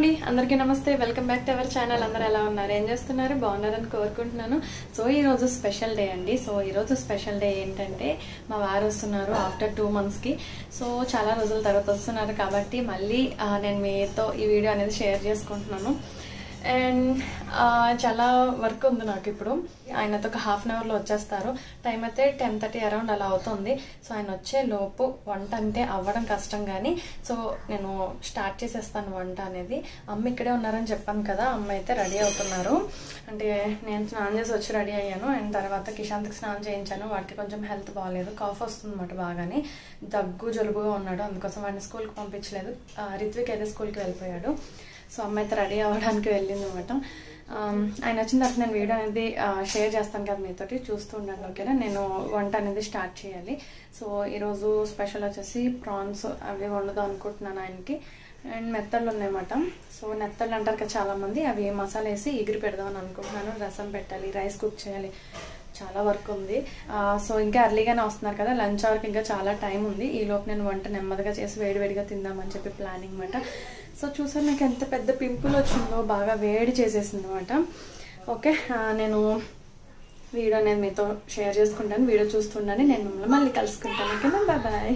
అండి అందరికీ నమస్తే welcome back to our channel అందరూ ఎలా ఉన్నారు ఏం చేస్తున్నారు బాగున్నారని కోరుకుంటున్నాను సో ఈ రోజు స్పెషల్ డే అండి సో ఈ రోజు స్పెషల్ డే ఏంటంటే మా వారు వస్తున్నారు ఆఫ్టర్ టూ మంత్స్కి సో చాలా రోజుల తర్వాత వస్తున్నారు కాబట్టి మళ్ళీ ఆ, నేను మీతో ఈ వీడియో అనేది షేర్ చేసుకుంటున్నాను అండ్ చాలా వర్క్ ఉంది నాకు ఇప్పుడు ఆయనతో ఒక హాఫ్ అన్ అవర్లో వచ్చేస్తారు టైం అయితే టెన్ థర్టీ అరౌండ్ అలా అవుతుంది సో ఆయన వచ్చే లోపు వంట అంటే అవ్వడం కష్టం కానీ సో నేను స్టార్ట్ చేసేస్తాను వంట అనేది అమ్మ ఇక్కడే ఉన్నారని చెప్పాను కదా అమ్మ అయితే రెడీ అవుతున్నారు అంటే నేను స్నానం చేసి వచ్చి రెడీ అయ్యాను అండ్ తర్వాత కిషాంత్కి స్నానం చేయించాను వాడికి కొంచెం హెల్త్ బాగాలేదు కాఫ్ వస్తుంది అనమాట బాగానే దగ్గు జలుబుగా ఉన్నాడు అందుకోసం వాడిని స్కూల్కి పంపించలేదు ఆ, రిత్విక్ అయితే స్కూల్కి వెళ్ళిపోయాడు సో అమ్మ అయితే రెడీ అవ్వడానికి వెళ్ళింది అనమాట ఆయన వచ్చిన తర్వాత నేను వీడియో అనేది షేర్ చేస్తాను కదా మీతోటి చూస్తూ ఉండండి ఓకేనా నేను వంట అనేది స్టార్ట్ చేయాలి సో ఈరోజు స్పెషల్ వచ్చేసి ప్రాన్స్ అవి వండుదాం అనుకుంటున్నాను ఆయనకి అండ్ మెత్తళ్ళు ఉన్నాయన్నమాట సో నెత్తళ్ళు అంటారు కదా చాలామంది అవి మసాలా వేసి ఎగిరి పెడదామని అనుకుంటున్నాను రసం పెట్టాలి రైస్ కుక్ చేయాలి చాలా వర్క్ ఉంది ఆ, సో ఇంకా ఎర్లీగానే వస్తున్నారు కదా లంచ్ అవర్కి ఇంకా చాలా టైం ఉంది ఈ లోపు నేను వంట నెమ్మదిగా చేసి వేడివేడిగా తిందామని చెప్పి ప్లానింగ్ అనమాట సో చూసాను నాకు ఎంత పెద్ద పింపుల్ వచ్చిందో బాగా వేడి చేసేసింది అనమాట ఓకే ఆ, నేను వీడియో అనేది మీతో షేర్ చేసుకుంటాను వీడియో చూస్తుండని నేను మిమ్మల్ని మళ్ళీ కలుసుకుంటాను ఓకేనా బాయ్ బాయ్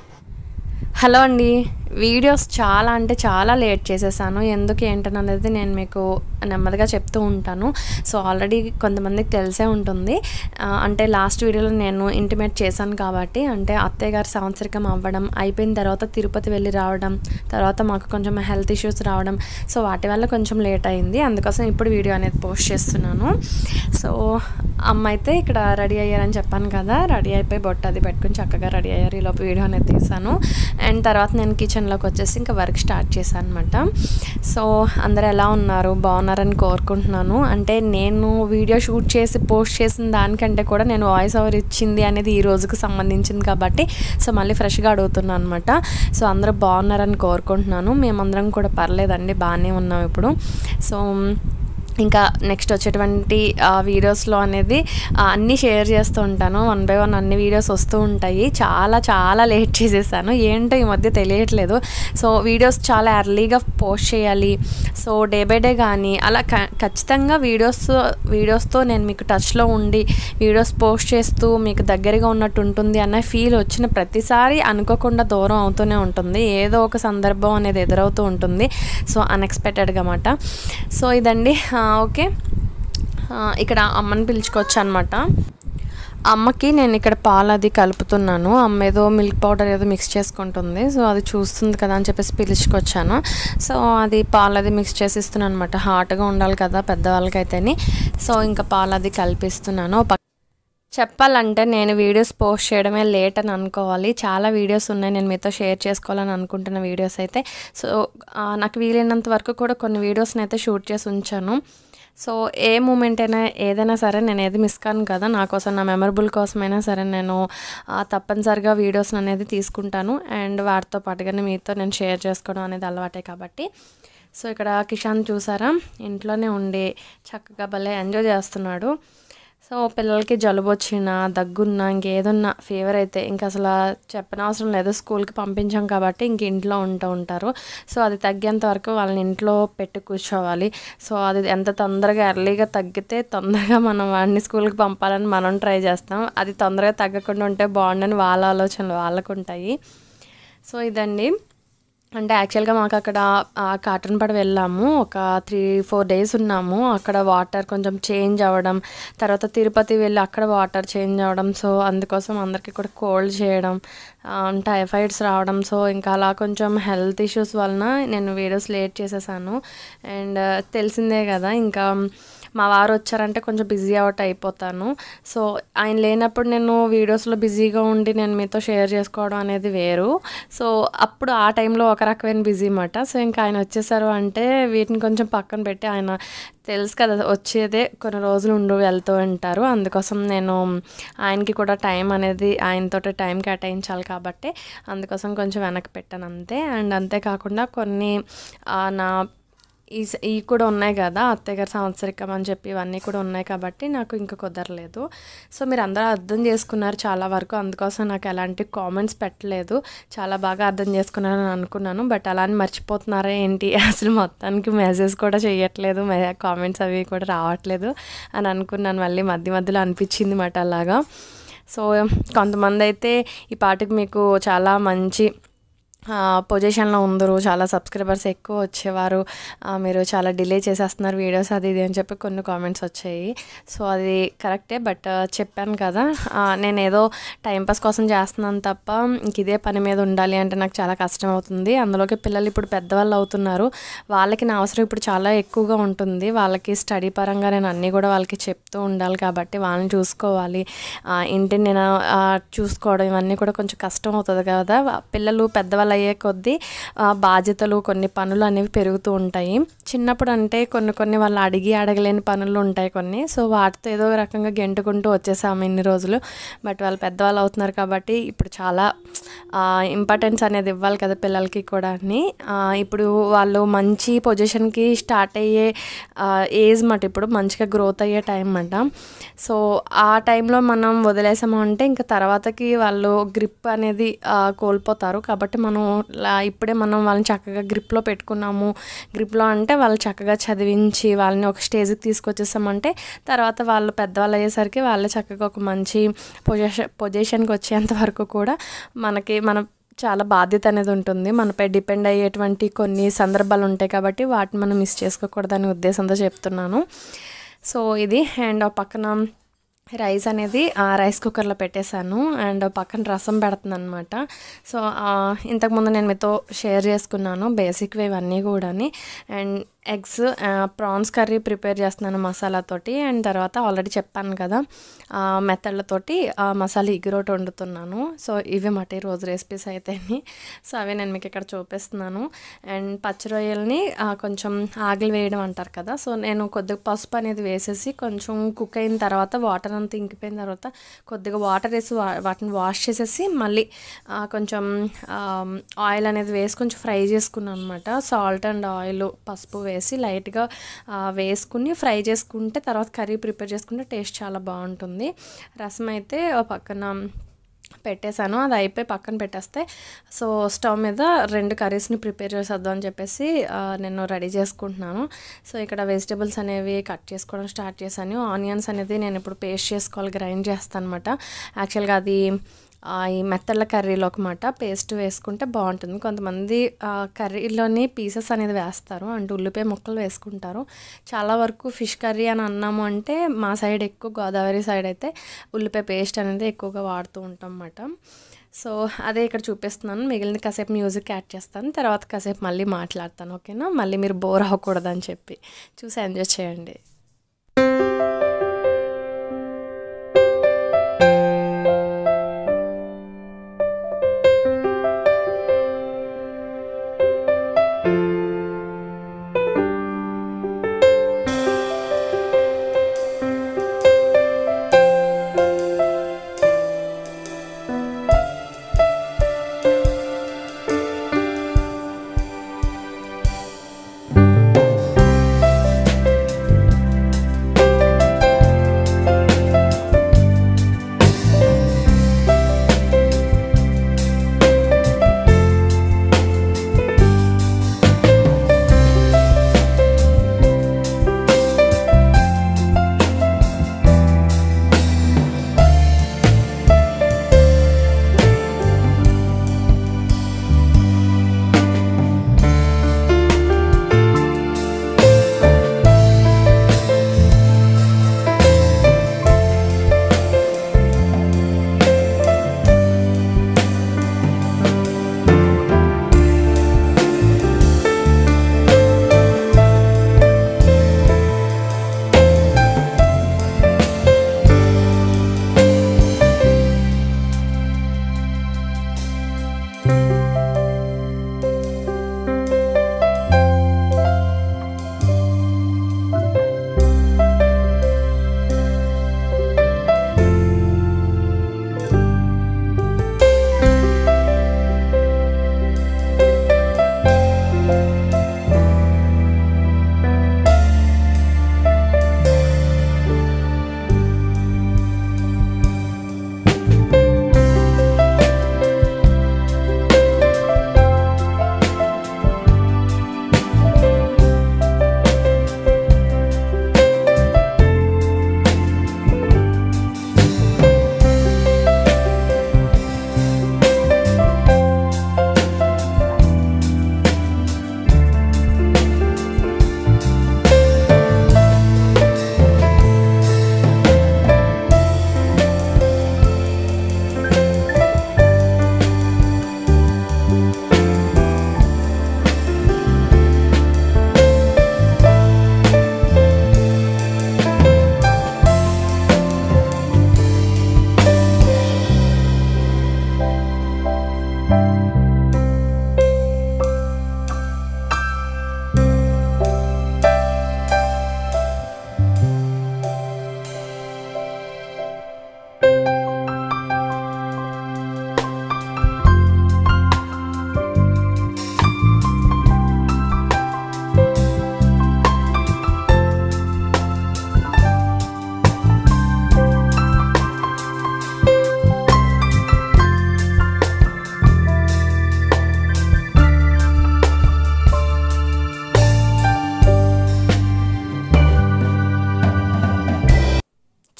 హలో అండి వీడియోస్ చాలా అంటే చాలా లేట్ చేసేసాను ఎందుకు ఏంటనేది నేను మీకు నెమ్మదిగా చెప్తూ ఉంటాను సో ఆల్రెడీ కొంతమందికి తెలిసే ఉంటుంది ఆ, అంటే లాస్ట్ వీడియోలో నేను ఇంటిమేట్ చేశాను కాబట్టి అంటే అత్తయ్య గారి సంవత్సరికం అవ్వడం అయిపోయిన తర్వాత తిరుపతి వెళ్ళి రావడం తర్వాత మాకు కొంచెం హెల్త్ ఇష్యూస్ రావడం సో వాటి వల్ల కొంచెం లేట్ అయింది అందుకోసం ఇప్పుడు వీడియో అనేది పోస్ట్ చేస్తున్నాను సో అమ్మ అయితే ఇక్కడ రెడీ అయ్యారని చెప్పాను కదా రెడీ అయిపోయి బొట్ట అది పెట్టుకుని చక్కగా రెడీ అయ్యారు ఈలోపు వీడియో అనేది తీసాను అండ్ తర్వాత నేను కిచెన్లోకి వచ్చేసి ఇంకా వర్క్ స్టార్ట్ చేశాను అనమాట సో అందరు ఎలా ఉన్నారు బాగున్నారని కోరుకుంటున్నాను అంటే నేను వీడియో షూట్ చేసి పోస్ట్ చేసిన దానికంటే కూడా నేను వాయిస్ ఓవర్ ఇచ్చింది అనేది ఈ రోజుకు సంబంధించింది కాబట్టి సో మళ్ళీ ఫ్రెష్గా అడుగుతున్నాను అనమాట సో అందరూ బాగున్నారని కోరుకుంటున్నాను మేమందరం కూడా పర్లేదండి బాగానే ఉన్నాం ఇప్పుడు సో ఇంకా నెక్స్ట్ వచ్చేటువంటి ఆ, వీడియోస్లో అనేది ఆ, అన్నీ షేర్ చేస్తూ ఉంటాను వన్ బై వన్ అన్ని వీడియోస్ వస్తూ ఉంటాయి చాలా చాలా లేట్ చేసేసాను ఏంటో ఈ మధ్య తెలియట్లేదు సో వీడియోస్ చాలా ఎర్లీగా పోస్ట్ చేయాలి సో డే బై డే కానీ అలా క- ఖచ్చితంగా వీడియోస్ వీడియోస్తో నేను మీకు టచ్లో ఉండి వీడియోస్ పోస్ట్ చేస్తూ మీకు దగ్గరగా ఉన్నట్టు ఉంటుంది అన్న ఫీల్ వచ్చిన ప్రతిసారి అనుకోకుండా దూరం అవుతూనే ఉంటుంది ఏదో ఒక సందర్భం అనేది ఎదురవుతూ ఉంటుంది సో అన్ఎక్స్పెక్టెడ్గా అన్నమాట సో ఇదండి ఆ, ఓకే ఆ, ఇక్కడ అమ్మని పిలుచుకోవచ్చు అనమాట అమ్మకి నేను ఇక్కడ పాలు అది కలుపుతున్నాను అమ్మ ఏదో మిల్క్ పౌడర్ ఏదో మిక్స్ చేసుకుంటుంది సో అది చూస్తుంది కదా అని చెప్పేసి పిలుచుకొచ్చాను సో అది పాలు అది మిక్స్ చేసి ఇస్తున్నాను అనమాట హాట్గా ఉండాలి కదా పెద్దవాళ్ళకైతేని సో ఇంకా పాలు అది కలిపిస్తున్నాను పక్- చెప్పాలంటే నేను వీడియోస్ పోస్ట్ చేయడమే లేట్ అని అనుకోవాలి చాలా వీడియోస్ ఉన్నాయి నేను మీతో షేర్ చేసుకోవాలని అనుకుంటున్న వీడియోస్ అయితే సో ఆ, నాకు వీలైనంత వరకు కూడా కొన్ని వీడియోస్ని అయితే షూట్ చేసి ఉంచాను సో ఏ మూమెంట్ అయినా ఏదైనా సరే నేను ఏది మిస్ కాను కదా నా కోసం నా మెమరబుల్ కోసమైనా సరే నేను ఆ, తప్పనిసరిగా వీడియోస్ అనేది తీసుకుంటాను అండ్ వాటితో పాటుగానే మీతో నేను షేర్ చేసుకోవడం అనేది అలవాటే కాబట్టి సో ఇక్కడ కిషాన్ చూసారా ఇంట్లోనే ఉండి చక్కగా భలే ఎంజాయ్ చేస్తున్నాడు సో పిల్లలకి జలుబు వచ్చినా దగ్గున్నా ఇంకేదన్నా ఫీవర్ అయితే ఇంకా అసలు చెప్పనవసరం లేదు స్కూల్కి పంపించాం కాబట్టి ఇంక ఇంట్లో ఉంటూ ఉంటారు సో అది తగ్గేంత వరకు వాళ్ళని ఇంట్లో పెట్టి కూర్చోవాలి సో అది ఎంత తొందరగా ఎర్లీగా తగ్గితే తొందరగా మనం వాడిని స్కూల్కి పంపాలని మనం ట్రై చేస్తాం అది తొందరగా తగ్గకుండా ఉంటే బాగుండని వాళ్ళ ఆలోచనలు వాళ్ళకు ఉంటాయి సో ఇదండి అంటే యాక్చువల్గా మాకు అక్కడ కాటన్ పడ వెళ్ళాము ఒక త్రీ ఫోర్ డేస్ ఉన్నాము అక్కడ వాటర్ కొంచెం చేంజ్ అవ్వడం తర్వాత తిరుపతి వెళ్ళి అక్కడ వాటర్ చేంజ్ అవ్వడం సో అందుకోసం అందరికీ కూడా కోల్డ్ చేయడం టైఫాయిడ్స్ రావడం సో ఇంకా అలా కొంచెం హెల్త్ ఇష్యూస్ వలన నేను వీడియోస్ లేట్ చేసేసాను అండ్ తెలిసిందే కదా ఇంకా మా వారు వచ్చారంటే కొంచెం బిజీ అవుట్ అయిపోతాను సో ఆయన లేనప్పుడు నేను వీడియోస్లో బిజీగా ఉండి నేను మీతో షేర్ చేసుకోవడం అనేది వేరు సో అప్పుడు ఆ టైంలో ఒక రకమైన బిజీ అన్నమాట సో ఇంకా ఆయన వచ్చేసారు అంటే వీటిని కొంచెం పక్కన పెట్టి ఆయన తెలుసు కదా వచ్చేదే కొన్ని రోజులు ఉండు వెళ్తూ ఉంటారు అందుకోసం నేను ఆయనకి కూడా టైం అనేది ఆయనతోటి టైం కేటాయించాలి కాబట్టి అందుకోసం కొంచెం వెనక్కి పెట్టాను అంతే అండ్ అంతేకాకుండా కొన్ని ఆ, నా ఈ స- ఇవి కూడా ఉన్నాయి కదా అత్తయ్య గారి సంవత్సరికం అని చెప్పి ఇవన్నీ కూడా ఉన్నాయి కాబట్టి నాకు ఇంకా కుదరలేదు సో మీరు అందరూ అర్థం చేసుకున్నారు చాలా వరకు అందుకోసం నాకు ఎలాంటి కామెంట్స్ పెట్టలేదు చాలా బాగా అర్థం చేసుకున్నారని అనుకున్నాను బట్ అలా అని మర్చిపోతున్నారా ఏంటి అసలు మొత్తానికి మెసేజ్ కూడా చేయట్లేదు కామెంట్స్ అవి కూడా రావట్లేదు అని అనుకున్నాను మళ్ళీ మధ్య మధ్యలో అనిపించింది మాట అలాగా సో కొంతమంది అయితే ఈ పాటకి మీకు చాలా మంచి పొజిషన్లో ఉందరు చాలా సబ్స్క్రైబర్స్ ఎక్కువ వచ్చేవారు ఆ, మీరు చాలా డిలే చేసేస్తున్నారు వీడియోస్ అది ఇది అని చెప్పి కొన్ని కామెంట్స్ వచ్చాయి సో అది కరెక్టే బట్ చెప్పాను కదా ఆ, నేను ఏదో టైంపాస్ కోసం చేస్తున్నాను తప్ప ఇంక ఇదే పని మీద ఉండాలి అంటే నాకు చాలా కష్టం అవుతుంది అందులోకి పిల్లలు ఇప్పుడు పెద్దవాళ్ళు అవుతున్నారు వాళ్ళకి నా అవసరం ఇప్పుడు చాలా ఎక్కువగా ఉంటుంది వాళ్ళకి స్టడీ పరంగా నేను అన్నీ కూడా వాళ్ళకి చెప్తూ ఉండాలి కాబట్టి వాళ్ళని చూసుకోవాలి ఆ, ఇంటిని నేను ఆ, చూసుకోవడం ఇవన్నీ కూడా కొంచెం కష్టం అవుతుంది కదా పిల్లలు పెద్దవాళ్ళు అయ్యే కొద్దీ ఆ, బాధ్యతలు కొన్ని పనులు అనేవి పెరుగుతూ ఉంటాయి చిన్నప్పుడు అంటే కొన్ని కొన్ని వాళ్ళు అడిగి అడగలేని పనులు ఉంటాయి కొన్ని సో వాటితో ఏదో ఒక రకంగా గెంటుకుంటూ వచ్చేసాము ఇన్ని రోజులు బట్ వాళ్ళు పెద్దవాళ్ళు అవుతున్నారు కాబట్టి ఇప్పుడు చాలా ఇంపార్టెన్స్ అనేది ఇవ్వాలి కదా పిల్లలకి కూడా అని ఆ, ఇప్పుడు వాళ్ళు మంచి పొజిషన్కి స్టార్ట్ అయ్యే ఏజ్ మాట ఇప్పుడు మంచిగా గ్రోత్ అయ్యే టైం మాట సో ఆ టైంలో మనం వదిలేసాము అంటే ఇంకా తర్వాతకి వాళ్ళు గ్రిప్ అనేది ఆ, కోల్పోతారు కాబట్టి మనం లా- ఇప్పుడే మనం వాళ్ళని చక్కగా గ్రిప్లో పెట్టుకున్నాము గ్రిప్లో అంటే వాళ్ళు చక్కగా చదివించి వాళ్ళని ఒక స్టేజ్కి తీసుకొచ్చేసామంటే తర్వాత వాళ్ళు పెద్దవాళ్ళు అయ్యేసరికి వాళ్ళే చక్కగా ఒక మంచి పొజిషన్ పొజిషన్కి వచ్చేంత వరకు కూడా మనకి మన చాలా బాధ్యత అనేది ఉంటుంది మనపై డిపెండ్ అయ్యేటువంటి కొన్ని సందర్భాలు ఉంటాయి కాబట్టి వాటిని మనం మిస్ చేసుకోకూడదనే ఉద్దేశంతో చెప్తున్నాను సో ఇది అండ్ ఆ పక్కన రైస్ అనేది ఆ రైస్ కుక్కర్లో పెట్టేశాను అండ్ పక్కన రసం పెడుతుంది అనమాట సో ఆ, ఇంతకుముందు నేను మీతో షేర్ చేసుకున్నాను బేసిక్వి ఇవన్నీ కూడాని and eggs prawns curry prepare చేస్తున్నాను మసాలాతోటి అండ్ తర్వాత ఆల్రెడీ చెప్పాను కదా ఆ, మెత్తళ్ళతోటి ఆ మసాలా ఎగురోటి వండుతున్నాను సో ఇవి మాట ఈ రోజు రెసిపీస్ అయితే సో అవి నేను మీకు ఇక్కడ చూపిస్తున్నాను అండ్ పచ్చి రొయ్యల్ని ఆ, కొంచెం ఆగిలి వేయడం అంటారు కదా సో నేను కొద్దిగా పసుపు అనేది వేసేసి కొంచెం కుక్ అయిన తర్వాత వాటర్ అంతా ఇంకిపోయిన తర్వాత కొద్దిగా వాటర్ వేసి వా- వాటిని వాష్ చేసేసి మళ్ళీ ఆ, కొంచెం ఆయిల్ అనేది వేసి కొంచెం ఫ్రై చేసుకున్నాను అనమాట సాల్ట్ అండ్ ఆయిల్ పసుపు వేసి లైట్గా ఆ, వేసుకుని ఫ్రై చేసుకుంటే తర్వాత కర్రీ ప్రిపేర్ చేసుకుంటే టేస్ట్ చాలా బాగుంటుంది రసం అయితే ఓ పక్కన పెట్టేశాను అది అయిపోయి పక్కన పెట్టేస్తే సో స్టవ్ మీద రెండు కర్రీస్ని ప్రిపేర్ చేసేద్దాం అని చెప్పేసి ఆ, నేను రెడీ చేసుకుంటున్నాను సో ఇక్కడ వెజిటేబుల్స్ అనేవి కట్ చేసుకోవడం స్టార్ట్ చేశాను ఆనియన్స్ అనేది నేను ఇప్పుడు పేస్ట్ చేసుకోవాలి గ్రైండ్ చేస్తాను అనమాట యాక్చువల్గా అది ఆ, ఈ మెత్తళ్ళ కర్రీలో ఒకమాట పేస్ట్ వేసుకుంటే బాగుంటుంది కొంతమంది ఆ, కర్రీలోని పీసెస్ అనేది వేస్తారు అంటే ఉల్లిపాయ ముక్కలు వేసుకుంటారు చాలా వరకు ఫిష్ కర్రీ అని అన్నాము అంటే మా సైడ్ ఎక్కువ గోదావరి సైడ్ అయితే ఉల్లిపాయ పేస్ట్ అనేది ఎక్కువగా వాడుతూ ఉంటాం అన్నమాట సో అదే ఇక్కడ చూపిస్తున్నాను మిగిలిన కాసేపు మ్యూజిక్ యాడ్ చేస్తాను తర్వాత కాసేపు మళ్ళీ మాట్లాడతాను ఓకేనా మళ్ళీ మీరు బోర్ అవ్వకూడదని చెప్పి చూసి ఎంజాయ్ చేయండి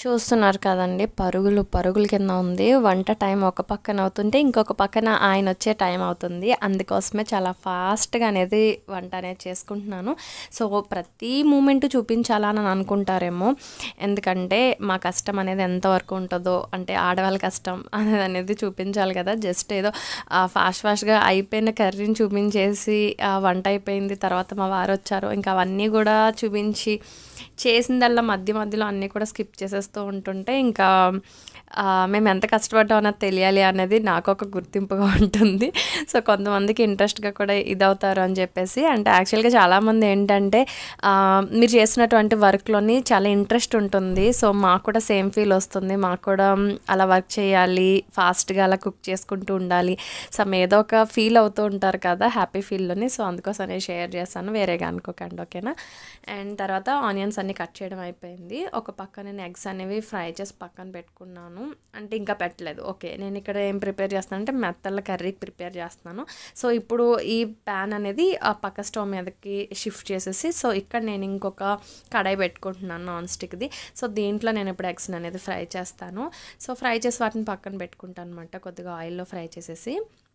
చూస్తున్నారు కదండి పరుగులు పరుగుల కింద ఉంది వంట టైం ఒక పక్కన అవుతుంటే ఇంకొక పక్కన ఆయన వచ్చే టైం అవుతుంది అందుకోసమే చాలా ఫాస్ట్గా అనేది వంట అనేది చేసుకుంటున్నాను సో ప్రతి మూమెంట్ చూపించాలని అనుకుంటారేమో ఎందుకంటే మా కష్టం అనేది ఎంతవరకు ఉంటుందో అంటే ఆడవాళ్ళ కష్టం అనేది అనేది చూపించాలి కదా జస్ట్ ఏదో ఫాస్ట్ ఫాస్ట్గా అయిపోయిన కర్రీని చూపించేసి ఆ, వంట అయిపోయింది తర్వాత మా వారు వచ్చారు ఇంకా అవన్నీ కూడా చూపించి చేసిందల్లా మధ్య మధ్యలో అన్నీ కూడా స్కిప్ చేసేస్తూ ఉంటుంటే ఇంకా ఆ, మేము ఎంత కష్టపడ్డాం అన్నది తెలియాలి అనేది నాకు ఒక గుర్తింపుగా ఉంటుంది సో కొంతమందికి ఇంట్రెస్ట్గా కూడా ఇదవుతారు అని చెప్పేసి అంటే యాక్చువల్గా చాలామంది ఏంటంటే ఆ, మీరు చేసినటువంటి వర్క్లోని చాలా ఇంట్రెస్ట్ ఉంటుంది సో మాకు కూడా సేమ్ ఫీల్ వస్తుంది మాకు కూడా మ్, అలా వర్క్ చేయాలి ఫాస్ట్గా అలా కుక్ చేసుకుంటూ ఉండాలి సో ఏదో ఒక ఫీల్ అవుతూ ఉంటారు కదా హ్యాపీ ఫీల్లోని సో అందుకోసం నేను షేర్ చేస్తాను వేరేగా అనుకోకండి ఓకేనా అండ్ తర్వాత ఆనియన్స్ అన్ని కట్ చేయడం అయిపోయింది ఒక పక్క నేను ఎగ్స్ అనేవి ఫ్రై చేసి పక్కన పెట్టుకున్నాను అంటే ఇంకా పెట్టలేదు ఓకే నేను ఇక్కడ ఏం ప్రిపేర్ చేస్తాను అంటే మెత్తల కర్రీకి ప్రిపేర్ చేస్తున్నాను సో ఇప్పుడు ఈ ప్యాన్ అనేది ఆ పక్క స్టవ్ మీదకి షిఫ్ట్ చేసేసి సో ఇక్కడ నేను ఇంకొక కడాయి పెట్టుకుంటున్నాను నాన్ స్టిక్ది సో దీంట్లో నేను ఇప్పుడు ఎగ్స్ అనేది ఫ్రై చేస్తాను సో ఫ్రై చేసి వాటిని పక్కన పెట్టుకుంటాను అనమాట కొద్దిగా ఆయిల్లో ఫ్రై చేసేసి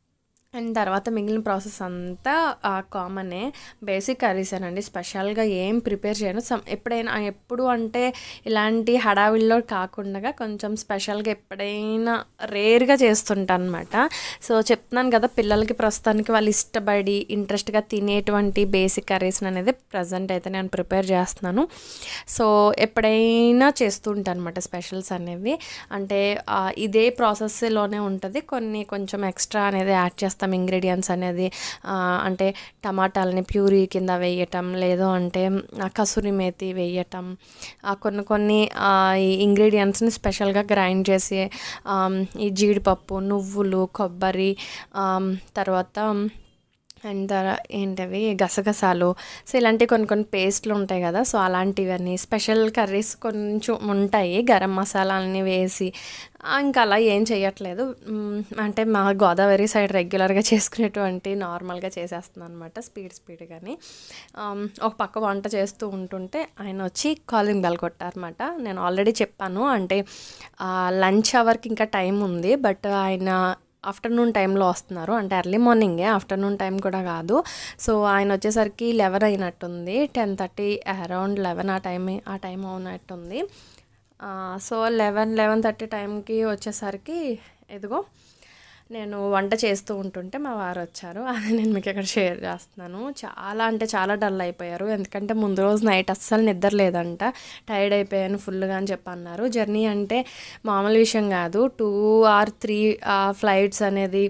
అండ్ తర్వాత మిగిలిన ప్రాసెస్ అంతా కామనే బేసిక్ కర్రీసేనండి స్పెషల్గా ఏం ప్రిపేర్ చేయను సమ్ ఎప్పుడైనా ఎప్పుడు అంటే ఇలాంటి హడావిల్లో కాకుండా కొంచెం స్పెషల్గా ఎప్పుడైనా రేర్గా చేస్తుంటాను అనమాట సో చెప్తున్నాను కదా పిల్లలకి ప్రస్తుతానికి వాళ్ళు ఇష్టపడి ఇంట్రెస్ట్గా తినేటువంటి బేసిక్ కర్రీస్ అనేది ప్రజెంట్ అయితే నేను ప్రిపేర్ చేస్తున్నాను సో ఎప్పుడైనా చేస్తూ ఉంటాను అనమాట స్పెషల్స్ అనేవి అంటే ఆ, ఇదే ప్రాసెస్లోనే ఉంటుంది కొన్ని కొంచెం ఎక్స్ట్రా అనేది యాడ్ చేస్తాం ఇంగ్రీడియంట్స్ అనేది ఆ, అంటే టమాటాలని ప్యూరీ కింద వేయటం లేదు అంటే ఆ, కసూరి మేతి వేయటం ఆ, కొన్ని కొన్ని ఆ, ఈ ఇంగ్రీడియంట్స్ని స్పెషల్గా గ్రైండ్ చేసి ఆమ్, ఈ జీడిపప్పు నువ్వులు కొబ్బరి ఆమ్, తర్వాత అండ్ తర ఏంటవి గసగసాలు సో ఇలాంటి కొన్ని కొన్ని పేస్ట్లు ఉంటాయి కదా సో అలాంటివన్నీ స్పెషల్ కర్రీస్ కొంచెం ఉంటాయి గరం మసాలాలని వేసి ఆ, ఇంకా అలా ఏం చేయట్లేదు మ్, అంటే మా గోదావరి సైడ్ రెగ్యులర్గా చేసుకునేటువంటి నార్మల్గా చేసేస్తున్నాను అనమాట స్పీడ్ స్పీడ్గాని ఆమ్, ఒక పక్క వంట చేస్తూ ఉంటుంటే ఆయన వచ్చి కాలింగ్ బెల్ కొట్టారన్నమాట నేను ఆల్రెడీ చెప్పాను అంటే లంచ్ అవర్కి ఇంకా టైం ఉంది బట్ ఆయన ఆఫ్టర్నూన్ టైంలో వస్తున్నారు అంటే ఎర్లీ మార్నింగే ఆఫ్టర్నూన్ టైం కూడా కాదు సో ఆయన వచ్చేసరికి లెవెన్ అయినట్టుంది టెన్ థర్టీ అరౌండ్ లెవెన్ ఆ టైం ఆ టైం అవునట్టుంది ఆ, సో లెవెన్ లెవెన్ థర్టీ టైంకి వచ్చేసరికి ఎదుగో నేను వంట చేస్తూ ఉంటుంటే మా వారు వచ్చారు అది నేను మీకు ఇక్కడ షేర్ చేస్తున్నాను చాలా అంటే చాలా డల్ అయిపోయారు ఎందుకంటే ముందు రోజు నైట్ అస్సలు నిద్ర లేదంట టైర్డ్ అయిపోయాను ఫుల్గా అని చెప్పి అన్నారు జర్నీ అంటే మామూలు విషయం కాదు టూ ఆర్ త్రీ ఫ్లైట్స్ అనేది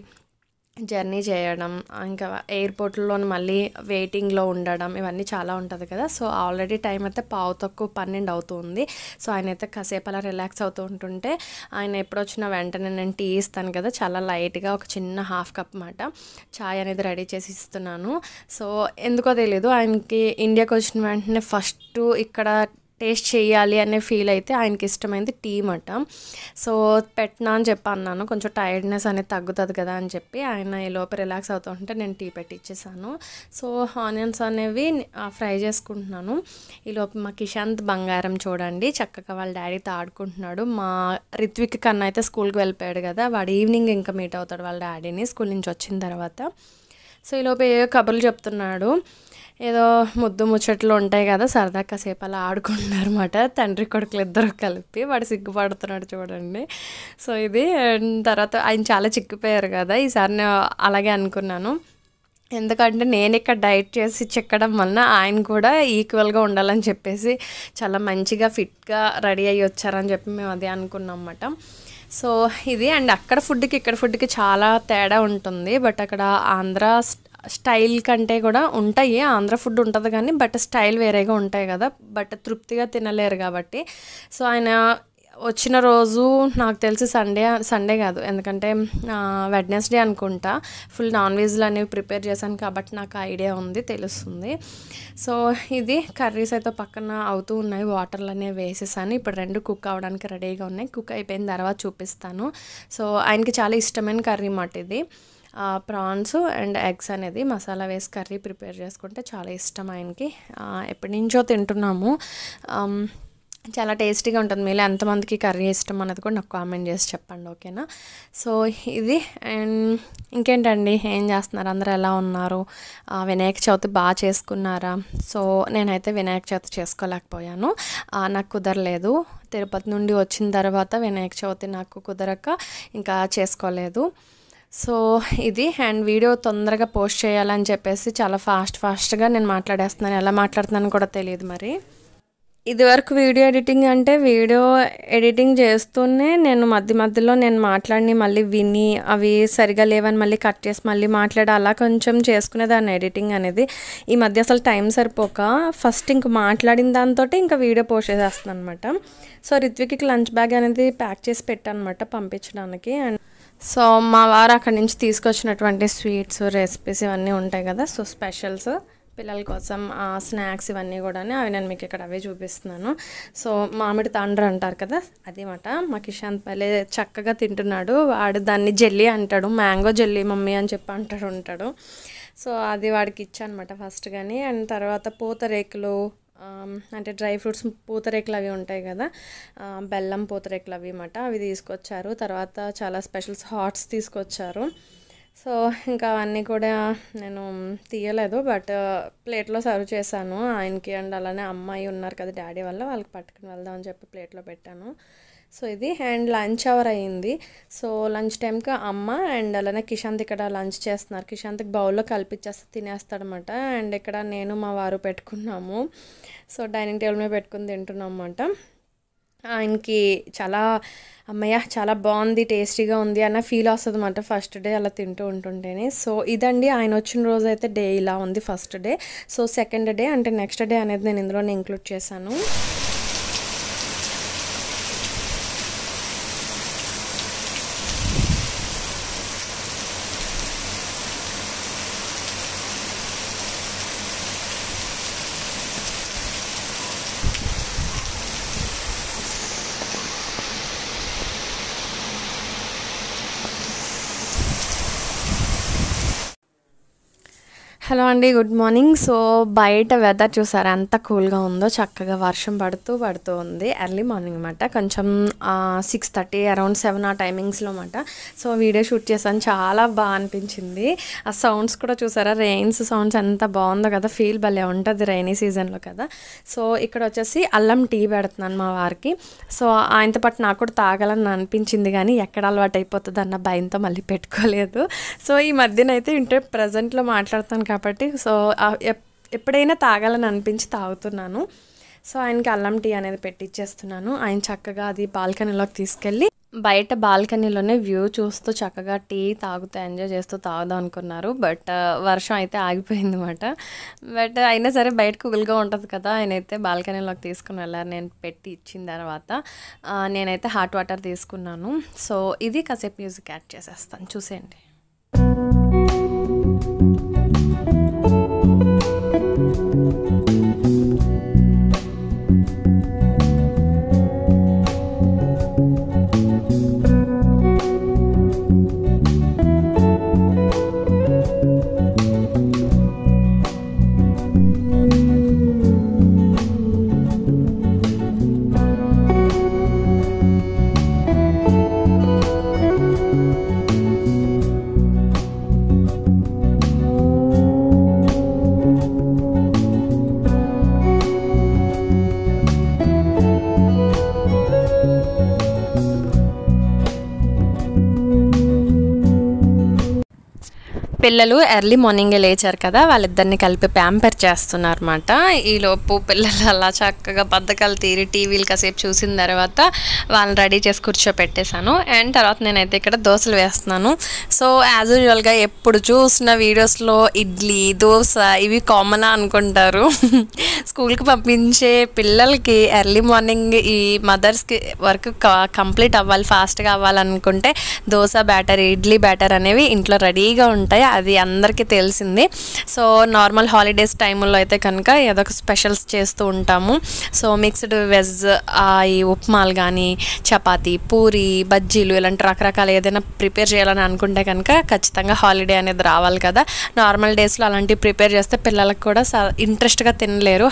జర్నీ చేయడం ఇంకా ఎయిర్పోర్ట్లో మళ్ళీ వెయిటింగ్లో ఉండడం ఇవన్నీ చాలా ఉంటుంది కదా సో ఆల్రెడీ టైం అయితే పావు తక్కువ పన్నెండు అవుతుంది సో ఆయన అయితే కాసేపు అలా రిలాక్స్ అవుతూ ఉంటుంటే ఆయన ఎప్పుడు వచ్చిన వెంటనే నేను టీ ఇస్తాను కదా చాలా లైట్గా ఒక చిన్న హాఫ్ కప్ మాట చాయ్ అనేది రెడీ చేసి ఇస్తున్నాను సో ఎందుకో తెలియదు ఆయనకి ఇండియాకి వచ్చిన వెంటనే ఫస్ట్ ఇక్కడ టేస్ట్ చేయాలి అనే ఫీల్ అయితే ఆయనకి ఇష్టమైంది టీ మాట సో పెట్టినా అని చెప్పి అన్నాను కొంచెం టైర్డ్నెస్ అనేది తగ్గుతుంది కదా అని చెప్పి ఆయన ఈ లోపు రిలాక్స్ అవుతుంటే నేను టీ పెట్టి ఇచ్చేసాను సో ఆనియన్స్ అనేవి ఫ్రై చేసుకుంటున్నాను ఈ లోపు మా కిషాంత్ బంగారం చూడండి చక్కగా వాళ్ళ డాడీతో ఆడుకుంటున్నాడు మా రిత్విక్ కన్నా అయితే స్కూల్కి వెళ్ళిపోయాడు కదా వాడు ఈవినింగ్ ఇంకా మీట్ అవుతాడు వాళ్ళ డాడీని స్కూల్ నుంచి వచ్చిన తర్వాత సో ఈ లోపు ఏ కబుర్లు చెప్తున్నాడు ఏదో ముద్దు ముచ్చట్లు ఉంటాయి కదా సరదా కాసేపు అలా ఆడుకుంటున్నారు అనమాట తండ్రి కొడుకులు ఇద్దరు కలిపి వాడు సిగ్గుపడుతున్నాడు చూడండి సో ఇది and తర్వాత ఆయన చాలా చిక్కిపోయారు కదా ఈసారి నేను అలాగే అనుకున్నాను ఎందుకంటే నేను ఇక్కడ డైట్ చేసి చెక్కడం వలన ఆయన కూడా ఈక్వల్గా ఉండాలని చెప్పేసి చాలా మంచిగా ఫిట్గా రెడీ అయ్యి వచ్చారని చెప్పి మేము అదే అనుకున్నాం అన్నమాట సో ఇది అండ్ అక్కడ ఫుడ్కి ఇక్కడ ఫుడ్కి చాలా తేడా ఉంటుంది బట్ అక్కడ ఆంధ్ర స్- స్టైల్ కంటే కూడా ఉంటాయి ఆంధ్ర ఫుడ్ ఉంటుంది కానీ బట్ స్టైల్ వేరేగా ఉంటాయి కదా బట్ తృప్తిగా తినలేరు కాబట్టి సో ఆయన వచ్చిన రోజు నాకు తెలిసి సండే సండే కాదు ఎందుకంటే వెడ్నెస్డే అనుకుంటా ఫుల్ నాన్ వెజ్లు అనేవి ప్రిపేర్ చేశాను కాబట్టి నాకు ఐడియా ఉంది తెలుస్తుంది సో ఇది కర్రీస్ అయితే పక్కన అవుతూ ఉన్నాయి వాటర్లు అనేవి వేసేసాను ఇప్పుడు రెండు కుక్ అవ్వడానికి రెడీగా ఉన్నాయి కుక్ అయిపోయిన తర్వాత చూపిస్తాను సో ఆయనకి చాలా ఇష్టమైన కర్రీ మాట ఇది ప్రాన్స్ అండ్ ఎగ్స్ అనేది మసాలా వేసి కర్రీ ప్రిపేర్ చేసుకుంటే చాలా ఇష్టం ఆయనకి ఆ, ఎప్పటి నుంచో తింటున్నాము ఆమ్, చాలా టేస్టీగా ఉంటుంది మీలో ఎంతమందికి కర్రీ ఇష్టం అన్నది కూడా నాకు కామెంట్ చేసి చెప్పండి ఓకేనా సో ఇది అండ్ ఇంకేంటండి ఏం చేస్తున్నారు అందరూ ఎలా ఉన్నారు ఆ, వినాయక చవితి బాగా చేసుకున్నారా సో నేనైతే వినాయక చవితి చేసుకోలేకపోయాను ఆ, నాకు కుదరలేదు తిరుపతి నుండి వచ్చిన తర్వాత వినాయక చవితి నాకు కుదరక ఇంకా చేసుకోలేదు సో ఇది అండ్ వీడియో తొందరగా పోస్ట్ చేయాలని చెప్పేసి చాలా ఫాస్ట్ ఫాస్ట్గా నేను మాట్లాడేస్తున్నాను ఎలా మాట్లాడుతున్నాను కూడా తెలియదు మరి ఇదివరకు వీడియో ఎడిటింగ్ అంటే వీడియో ఎడిటింగ్ చేస్తూనే నేను మధ్య మధ్యలో నేను మాట్లాడి మళ్ళీ విని అవి సరిగా లేవని మళ్ళీ కట్ చేసి మళ్ళీ మాట్లాడి అలా కొంచెం చేసుకునేదాన్ని ఎడిటింగ్ అనేది ఈ మధ్య అసలు టైం సరిపోక ఫస్ట్ ఇంక మాట్లాడిన దాంతో ఇంకా వీడియో పోస్ట్ చేసేస్తున్నాను అనమాట సో రిత్విక్కి లంచ్ బ్యాగ్ అనేది ప్యాక్ చేసి పెట్టాను అనమాట పంపించడానికి అండ్ సో మా వారు అక్కడి నుంచి తీసుకొచ్చినటువంటి స్వీట్స్ రెసిపీస్ ఇవన్నీ ఉంటాయి కదా సో స్పెషల్స్ పిల్లల కోసం స్నాక్స్ ఇవన్నీ కూడా అవి నేను మీకు ఇక్కడ అవే చూపిస్తున్నాను సో మామిడి తాండ్ర అంటారు కదా అది మాట మా కిషాంత్ పల్లె చక్కగా తింటున్నాడు వాడు దాన్ని జెల్లీ అంటాడు మ్యాంగో జెల్లీ మమ్మీ అని చెప్పి అంటాడు ఉంటాడు సో అది వాడికి ఇచ్చానమాట ఫస్ట్ కానీ అండ్ తర్వాత పూతరేకులు ఆమ్, అంటే డ్రై ఫ్రూట్స్ పూతరేకులు అవి ఉంటాయి కదా ఆ, బెల్లం పూతరేకులు అవి అన్నమాట అవి తీసుకొచ్చారు తర్వాత చాలా స్పెషల్స్ హాట్స్ తీసుకొచ్చారు సో ఇంకా అవన్నీ కూడా నేను తీయలేదు బట్ ప్లేట్లో సర్వ్ చేశాను ఆయనకి అండ్ అలానే అమ్మాయి ఉన్నారు కదా డాడీ వల్ల వాళ్ళకి పట్టుకుని వెళ్దాం అని చెప్పి ప్లేట్లో పెట్టాను సో ఇది అండ్ లంచ్ అవర్ అయ్యింది సో లంచ్ టైంకి అమ్మ అండ్ అలానే కిషాంత్ ఇక్కడ లంచ్ చేస్తున్నారు కిషాంత్కి బౌల్లో కలిపిచ్చేస్తే తినేస్తాడనమాట అండ్ ఇక్కడ నేను మా వారు పెట్టుకున్నాము సో డైనింగ్ టేబుల్ మీద పెట్టుకుని తింటున్నాం అన్నమాట ఆయనకి చాలా అమ్మయ్య చాలా బాగుంది టేస్టీగా ఉంది అన్న ఫీల్ వస్తుంది అనమాట ఫస్ట్ డే అలా తింటూ ఉంటుంటేనే సో ఇదండి ఆయన వచ్చిన రోజు అయితే డే ఇలా ఉంది first day so second day అంటే నెక్స్ట్ డే అనేది నేను ఇందులోనే ఇంక్లూడ్ చేశాను హలో అండి గుడ్ మార్నింగ్ సో బయట వెదర్ చూసారా ఎంత కూల్గా ఉందో చక్కగా వర్షం పడుతూ పడుతూ ఉంది ఎర్లీ మార్నింగ్ అనమాట కొంచెం సిక్స్ థర్టీ అరౌండ్ సెవెన్ ఆ టైమింగ్స్లో అనమాట సో వీడియో షూట్ చేశాను చాలా బాగా అనిపించింది ఆ సౌండ్స్ కూడా చూసారా రెయిన్స్ సౌండ్స్ ఎంత బాగుందో కదా ఫీల్ భలే ఉంటుంది రైనీ సీజన్లో కదా సో ఇక్కడ వచ్చేసి అల్లం టీ పెడుతున్నాను మా వారికి సో ఆయనతో పాటు నాకు కూడా తాగాలని అనిపించింది కానీ ఎక్కడ అలవాటు అయిపోతుంది అన్న భయంతో మళ్ళీ పెట్టుకోలేదు సో ఈ మధ్యనైతే ఇంటే ప్రజెంట్లో మాట్లాడుతాను కాబట్టి సో ఆ ఎప్- ఎప్పుడైనా తాగాలని అనిపించి తాగుతున్నాను సో ఆయనకి అల్లం టీ అనేది పెట్టిచ్చేస్తున్నాను ఆయన చక్కగా అది బాల్కనీలోకి తీసుకెళ్ళి బయట బాల్కనీలోనే వ్యూ చూస్తూ చక్కగా టీ తాగుతూ ఎంజాయ్ చేస్తూ తాగుదాం అనుకున్నారు బట్ వర్షం అయితే ఆగిపోయింది అనమాట బట్ అయినా సరే బయట కూల్గా ఉంటుంది కదా ఆయన అయితే బాల్కనీలోకి తీసుకుని వెళ్ళారు నేను పెట్టి ఇచ్చిన తర్వాత ఆ, నేనైతే హాట్ వాటర్ తీసుకున్నాను సో ఇది కాసేపు మ్యూజిక్ యాడ్ చేసేస్తాను చూసేయండి పిల్లలు ఎర్లీ మార్నింగే లేచారు కదా వాళ్ళిద్దరిని కలిపి ప్యాంపర్ చేస్తున్నారు అనమాట ఈలోపు పిల్లలు అలా చక్కగా బద్దకాలు తీరి టీవీలు కాసేపు చూసిన తర్వాత వాళ్ళని రెడీ చేసి కూర్చోపెట్టేశాను అండ్ తర్వాత నేనైతే ఇక్కడ దోశలు వేస్తున్నాను సో యాజ్ యూజువల్గా ఎప్పుడు చూసిన వీడియోస్లో ఇడ్లీ దోశ ఇవి కామన్ అనుకుంటారు స్కూల్కి పంపించే పిల్లలకి ఎర్లీ మార్నింగ్ ఈ మదర్స్కి వర్క్ కంప్లీట్ అవ్వాలి ఫాస్ట్గా అవ్వాలనుకుంటే దోశ బ్యాటర్ ఇడ్లీ బ్యాటర్ అనేవి ఇంట్లో రెడీగా ఉంటాయి అది అందరికీ తెలిసింది సో నార్మల్ హాలిడేస్ టైంలో అయితే కనుక ఏదో ఒక స్పెషల్స్ చేస్తూ ఉంటాము సో మిక్స్డ్ వెజ్ ఈ ఉప్మాలు కానీ చపాతీ పూరి బజ్జీలు ఇలాంటి రకరకాల ఏదైనా ప్రిపేర్ చేయాలని అనుకుంటే కనుక ఖచ్చితంగా హాలిడే అనేది రావాలి కదా నార్మల్ డేస్లో అలాంటివి ప్రిపేర్ చేస్తే పిల్లలకు కూడా ఇంట్రెస్ట్గా తినలేరు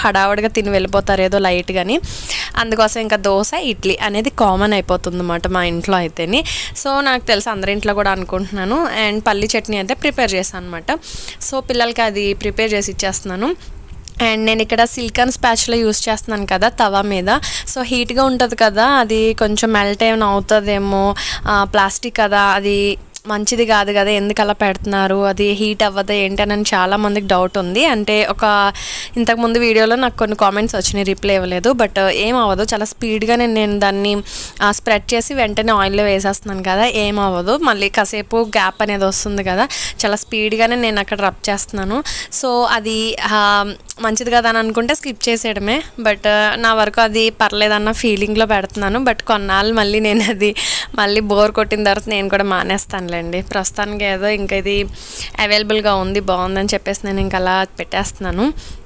హడావుడిగా తిని వెళ్ళిపోతారు ఏదో లైట్ కానీ అందుకోసం ఇంకా దోశ ఇడ్లీ అనేది కామన్ అయిపోతుంది అన్నమాట మా ఇంట్లో అయితేని సో నాకు తెలుసు అందరి ఇంట్లో కూడా అనుకుంటున్నాను అండ్ పల్లి చట్నీ అయితే ప్రిపేర్ చేశాను అనమాట సో పిల్లలకి అది ప్రిపేర్ చేసి ఇచ్చేస్తున్నాను అండ్ నేను ఇక్కడ సిల్కన్ స్పాచ్లో యూస్ చేస్తున్నాను కదా తవా మీద సో హీట్గా ఉంటుంది కదా అది కొంచెం మెల్ట్ ఏమైనా అవుతుందేమో ప్లాస్టిక్ కదా అది మంచిది కాదు కదా ఎందుకు అలా పెడుతున్నారు అది హీట్ అవ్వదా ఏంటి అని చాలా మందికి డౌట్ ఉంది అంటే ఒక ఇంతకుముందు వీడియోలో నాకు కొన్ని కామెంట్స్ వచ్చినాయి రిప్లై ఇవ్వలేదు బట్ ఏం అవ్వదు చాలా స్పీడ్గా నేను నేను దాన్ని స్ప్రెడ్ చేసి వెంటనే ఆయిల్లో వేసేస్తున్నాను కదా ఏం అవ్వదు మళ్ళీ కాసేపు గ్యాప్ అనేది వస్తుంది కదా చాలా స్పీడ్గానే నేను అక్కడ రబ్ చేస్తున్నాను సో అది ఆ, మంచిది కదా అని అనుకుంటే స్కిప్ చేసేయడమే బట్ నా వరకు అది పర్లేదన్న ఫీలింగ్లో పెడుతున్నాను బట్ కొన్నాళ్ళు మళ్ళీ నేను అది మళ్ళీ బోర్ కొట్టిన తర్వాత నేను కూడా మానేస్తానులేండి ప్రస్తుతానికి ఏదో ఇంకా ఇది అవైలబుల్గా ఉంది బాగుందని చెప్పేసి నేను ఇంకా అలా పెట్టేస్తున్నాను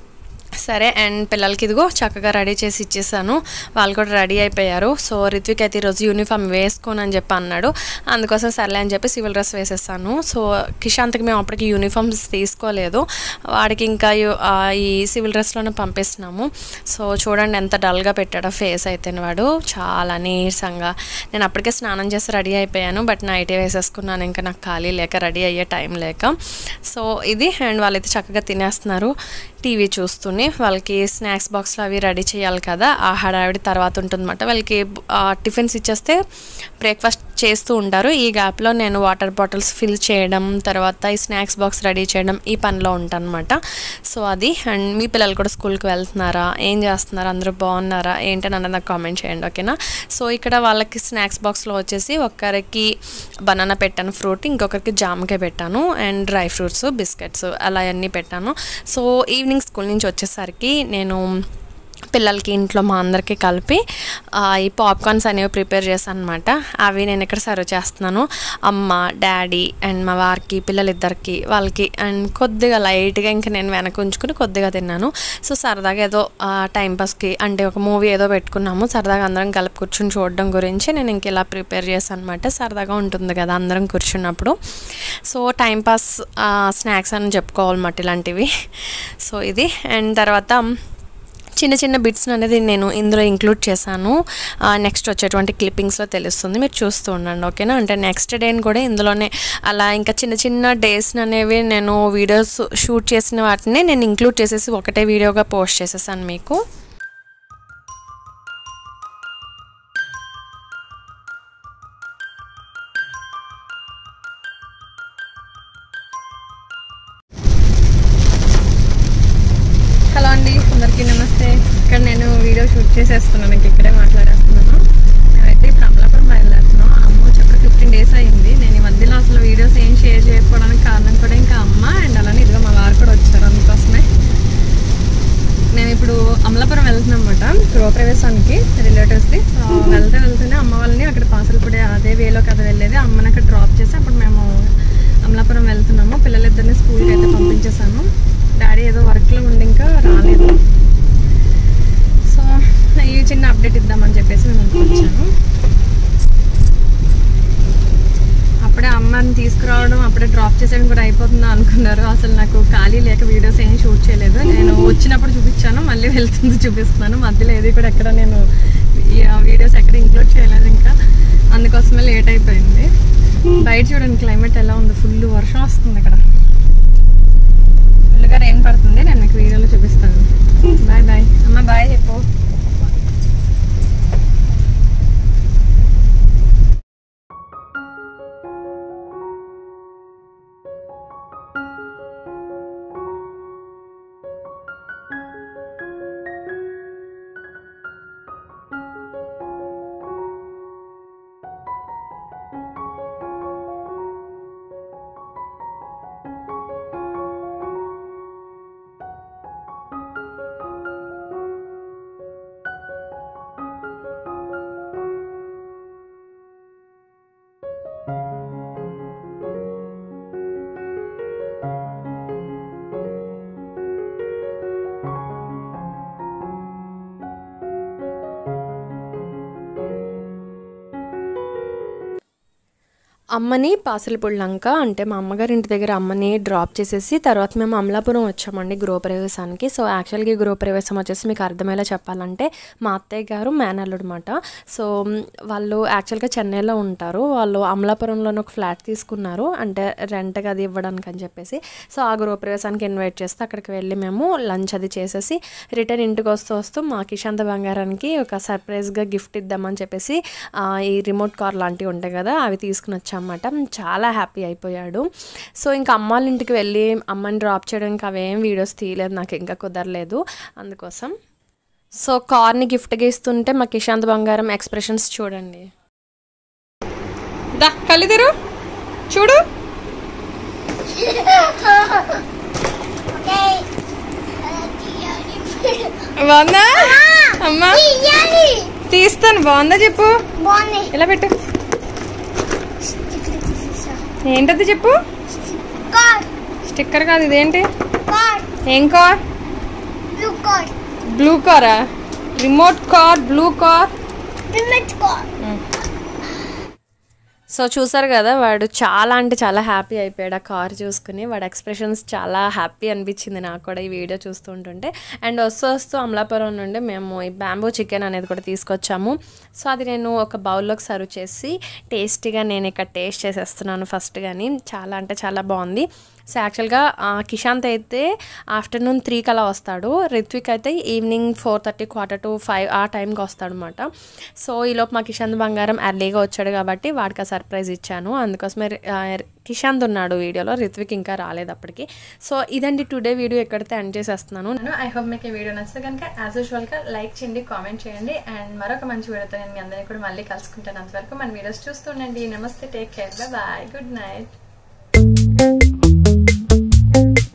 సరే అండ్ పిల్లలకి ఇదిగో చక్కగా రెడీ చేసి ఇచ్చేసాను వాళ్ళు కూడా రెడీ అయిపోయారు సో రిత్విక్ అయితే ఈరోజు యూనిఫామ్ వేసుకోను అని చెప్పి అన్నాడు అందుకోసం సర్లే అని చెప్పి సివిల్ డ్రెస్ వేసేసాను సో కిషాంత్కి మేము అప్పటికి యూనిఫామ్స్ తీసుకోలేదు వాడికి ఇంకా యు- ఆ, ఈ సివిల్ డ్రెస్లోనే పంపిస్తున్నాము సో చూడండి ఎంత డల్గా పెట్టాడో ఫేస్ అయితే వాడు చాలా నీరసంగా నేను అప్పటికే స్నానం చేసి రెడీ అయిపోయాను బట్ నైటే వేసేసుకున్నాను ఇంకా నాకు ఖాళీ లేక రెడీ అయ్యే టైం లేక సో ఇది అండ్ వాళ్ళైతే చక్కగా తినేస్తున్నారు టీవీ చూస్తూనే వాళ్ళకి స్నాక్స్ బాక్స్లో అవి రెడీ చేయాలి కదా ఆ హడావిడి తర్వాత ఉంటుందన్నమాట వాళ్ళకి ఆ, టిఫిన్స్ ఇచ్చేస్తే బ్రేక్ఫాస్ట్ చేస్తూ ఉంటారు ఈ గ్యాప్లో నేను వాటర్ బాటిల్స్ ఫిల్ చేయడం తర్వాత ఈ స్నాక్స్ బాక్స్ రెడీ చేయడం ఈ పనిలో ఉంటాను అనమాట సో అది అండ్ మీ పిల్లలు కూడా స్కూల్కి వెళ్తున్నారా ఏం చేస్తున్నారా అందరూ బాగున్నారా ఏంటని అన్నది నాకు కామెంట్ చేయండి ఓకేనా సో ఇక్కడ వాళ్ళకి స్నాక్స్ బాక్స్లో వచ్చేసి ఒక్కరికి బనానా పెట్టాను ఫ్రూట్ ఇంకొకరికి జామకాయ పెట్టాను అండ్ డ్రై ఫ్రూట్స్ బిస్కెట్స్ అలా అన్నీ పెట్టాను సో ఈవినింగ్ స్కూల్ నుంచి వచ్చేసరికి నేను పిల్లలకి ఇంట్లో మా అందరికీ కలిపి ఆ, ఈ పాప్కార్న్స్ అనేవి ప్రిపేర్ చేశాను అనమాట అవి నేను ఇక్కడ సర్వ్ చేస్తున్నాను అమ్మ డాడీ అండ్ మా వారికి పిల్లలిద్దరికి వాళ్ళకి అండ్ కొద్దిగా లైట్గా ఇంకా నేను వెనక ఉంచుకుని కొద్దిగా తిన్నాను సో సరదాగా ఏదో టైంపాస్కి అంటే ఒక మూవీ ఏదో పెట్టుకున్నాము సరదాగా అందరం కలిపి కూర్చుని చూడడం గురించి నేను ఇంక ఇలా ప్రిపేర్ చేశాను అనమాట సరదాగా ఉంటుంది కదా అందరం కూర్చున్నప్పుడు సో టైంపాస్ స్నాక్స్ అని చెప్పుకోవాలన్నమాట ఇలాంటివి సో ఇది అండ్ తర్వాత చిన్న చిన్న బిట్స్ అనేది నేను ఇందులో ఇంక్లూడ్ చేశాను నెక్స్ట్ వచ్చేటువంటి క్లిప్పింగ్స్లో తెలుస్తుంది మీరు చూస్తూ ఉండండి ఓకేనా అంటే నెక్స్ట్ డేని కూడా ఇందులోనే అలా ఇంకా చిన్న చిన్న డేస్ అనేవి నేను వీడియోస్ షూట్ చేసిన వాటిని నేను ఇంక్లూడ్ చేసేసి ఒకటే వీడియోగా పోస్ట్ చేసేసాను మీకు హలో అండి అందరికీ నమస్తే ఇక్కడ నేను వీడియో షూట్ చేసేస్తున్నాను ఇంక ఇక్కడే మాట్లాడేస్తున్నాను మేమైతే ఇప్పుడు అమలాపురం బయలుదేరుతున్నాం అమ్మ చెప్పి ఫిఫ్టీన్ డేస్ అయింది నేను ఈ మధ్యలో అసలు వీడియోస్ ఏం షేర్ చేయకపోవడానికి కారణం కూడా ఇంకా అమ్మ అండ్ అలానే ఇదిగో మా వారు కూడా వచ్చారు అందుకోసమే మేము ఇప్పుడు అమలాపురం వెళ్తున్నాం అనమాట గృహప్రవేశానికి రిలేటివ్స్ది సో వెళ్తే వెళ్తూనే అమ్మ వాళ్ళని అక్కడ పాసలపూడి అదే వేలో కదా వెళ్ళేది అమ్మని అక్కడ డ్రాప్ చేసి అప్పుడు మేము అమలాపురం వెళ్తున్నాము పిల్లలిద్దరిని స్కూల్కి అయితే పంపించేసాను డాడీ ఏదో వర్క్లో ఉండి ఇంకా రాలేదు సో ఈ చిన్న అప్డేట్ ఇద్దామని చెప్పేసి మేము ఇంటికి వచ్చాను అప్పుడే అమ్మని తీసుకురావడం అప్పుడే డ్రాప్ చేసేయడం కూడా అయిపోతుందా అనుకున్నారు అసలు నాకు ఖాళీ లేక వీడియోస్ ఏం షూట్ చేయలేదు నేను వచ్చినప్పుడు చూపించాను మళ్ళీ వెళ్తుంది చూపిస్తున్నాను మధ్యలో ఏది కూడా ఎక్కడ నేను ఈ వీడియోస్ ఎక్కడ ఇంక్లూడ్ చేయలేదు ఇంకా అందుకోసమే లేట్ అయిపోయింది బయట చూడండి క్లైమేట్ ఎలా ఉంది ఫుల్ వర్షం వస్తుంది ఇక్కడ ఫుల్గా రెయిన్ పడుతుంది నేను మీకు వీడియోలో చూపిస్తాను బాయ్ బాయ్ అమ్మ బాయ్ చెప్పు అమ్మని పాసలపొడిలంక అంటే మా అమ్మగారి ఇంటి దగ్గర అమ్మని డ్రాప్ చేసేసి తర్వాత మేము అమలాపురం వచ్చామండి గృహప్రవేశానికి సో యాక్చువల్గా ఈ గృహప్రవేశం వచ్చేసి మీకు అర్థమయ్యేలా చెప్పాలంటే మా అత్తయ్య గారు మేనల్లుడు అనమాట సో మ్, వాళ్ళు యాక్చువల్గా చెన్నైలో ఉంటారు వాళ్ళు అమలాపురంలోనే ఒక ఫ్లాట్ తీసుకున్నారు అంటే రెంట్కి అది ఇవ్వడానికి అని చెప్పేసి సో ఆ గృహప్రవేశానికి ఇన్వైట్ చేస్తే అక్కడికి వెళ్ళి మేము లంచ్ అది చేసేసి రిటర్న్ ఇంటికి వస్తూ వస్తూ మా కిషాంత బంగారానికి ఒక సర్ప్రైజ్గా గిఫ్ట్ ఇద్దామని చెప్పేసి ఆ, ఈ రిమోట్ కార్ లాంటివి ఉంటాయి కదా అవి తీసుకుని వచ్చామన్నమాట చాలా హ్యాపీ అయిపోయాడు సో ఇంకా అమ్మ వాళ్ళ ఇంటికి వెళ్ళి అమ్మని డ్రాప్ చేయడానికి అవేం వీడియోస్ తీయలేదు నాకు ఇంకా కుదరలేదు అందుకోసం సో కార్ని గిఫ్ట్గా ఇస్తుంటే మా కిషాంత్ బంగారం ఎక్స్ప్రెషన్స్ చూడండి దా కలిదిరు చూడు బాగుందా అమ్మా తీస్తాను బాగుందా చెప్పు బాగుంది ఇలా పెట్టు ఏంటది చెప్పు కార్ స్టిక్కర్ కాదు ఇదేంటి కార్ ఏం కార్ బ్లూ కార్ బ్లూ కారా remote car blue car remote car so చూసారు కదా వాడు చాలా అంటే చాలా హ్యాపీ అయిపోయాడు ఆ కార్ చూసుకుని వాడు ఎక్స్ప్రెషన్స్ చాలా హ్యాపీ అనిపించింది నాకు కూడా ఈ వీడియో చూస్తుంటుంటే అండ్ వస్తూ వస్తూ అమలాపురం నుండి మేము ఈ బ్యాంబూ చికెన్ అనేది కూడా తీసుకొచ్చాము సో అది నేను ఒక బౌల్లోకి సర్వ్ చేసి టేస్టీగా నేను ఇక్కడ టేస్ట్ చేసేస్తున్నాను ఫస్ట్ కానీ చాలా అంటే చాలా బాగుంది సో యాక్చువల్గా ఆ, కిషాంత్ అయితే ఆఫ్టర్నూన్ త్రీకి అలా వస్తాడు రిత్విక్ అయితే evening four thirty quarter to five ఆ టైంకి వస్తాడు అనమాట సో ఈలోపు మా కిషాంత్ బంగారం ఎర్లీగా వచ్చాడు కాబట్టి వాడికి ఆ సర్ప్రైజ్ ఇచ్చాను అందుకోసమే ఆ, కిషాంత్ ఉన్నాడు వీడియోలో రిత్విక్ ఇంకా రాలేదు అప్పటికి సో ఇదండి టుడే వీడియో ఎక్కడితే ఎండ్ చేసేస్తున్నాను ఐ హోప్ మీకు ఈ వీడియో నచ్చితే కనుక యాజ్ యూజువల్గా లైక్ చేయండి కామెంట్ చేయండి అండ్ మరొక మంచి వీడియోతో నేను మీ అందరినీ కూడా మళ్ళీ కలుసుకుంటాను అంతవరకు మన వీడియోస్ చూస్తుండండి నమస్తే take care bye good night